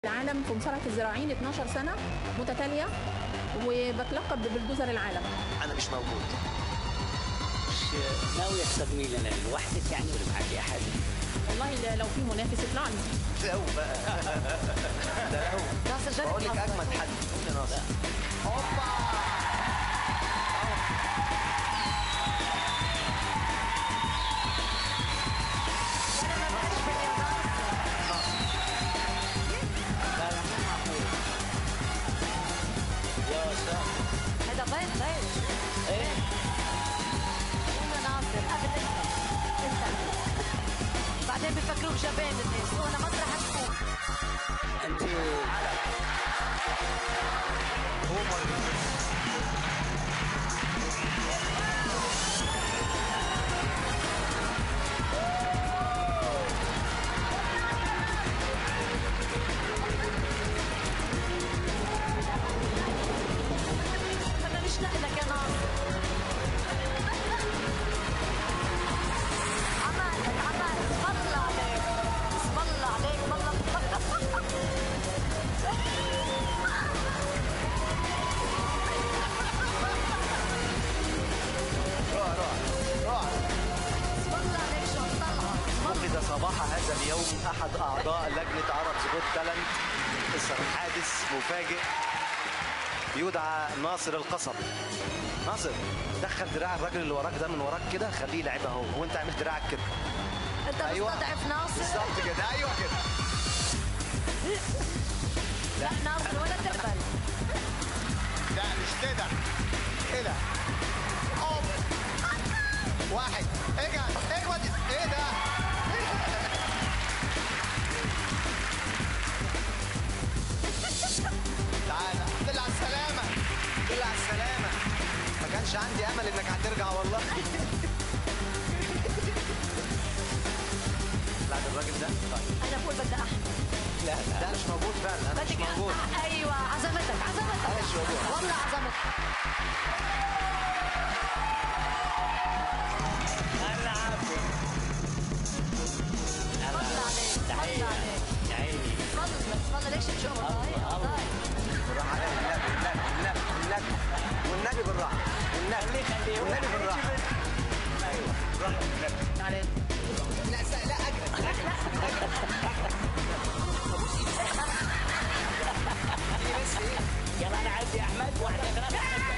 العالم في مصارعة الزراعين 12 سنة متتالية وبتلقب ببلدوزر العالم انا مش موجود مش ناوية تخدمي لنا لوحدك يعني ولا معاكي أحد؟ والله لو في منافس يطلع لي لو بقى ده لو ناصر جرب بقول لك حظك. اجمد حد قول يا ناصر هوبا أنا ما بديش بدي ناصر. لا لا مو معقول يا وسام هذا ضيف ضيف ايه قوم يا ناصر قبل انت انت بعدين بيفكروك جبان الناس وانا مسرح تكون انت بدنا نشتاق لك يا ناصر عمالك عمالك اسم الله عليك اسم الله عليك والله روح روح روح اسم الله عليك شو عم طلعه اسم الله فقد صباح هذا اليوم احد اعضاء لجنه عرب سقوط تالنت اثر حادث مفاجئ يدعى ناصر القصب ناصر دخل دراع الراجل اللي وراك ده من وراك كده خليه يلعبها هو وانت عملت دراعك كده انت مستضعف ناصر بالظبط كده ايوه كده لا ناصر ولا تقبل لا مش كده كده أوب. واحد اجعل اجود ايه ده تعالى الحمد لله على السلامة الحمد لله على السلامة ما كانش عندي امل انك هترجع والله لا ده الراجل ده طيب انا بقول بدي احمد لا لا مش موجود فعلا انا مش بدك موجود أ- ايوه عزمتك عزمتك أنا مش موجود. والله عزمتك الله عافية فضل عليك فضل تحية عليك يا عيني فضل فضل ليش تشوف الله، الله. بالراحة عليك النبي النبي النبي النبي والنبي بالراحة والنبي خليه والنبي بالراحة ايوه بالراحة والنبي عليه لا س- لا اجري بس ايه يلا انا عايز يا احمد واحدة ثلاثة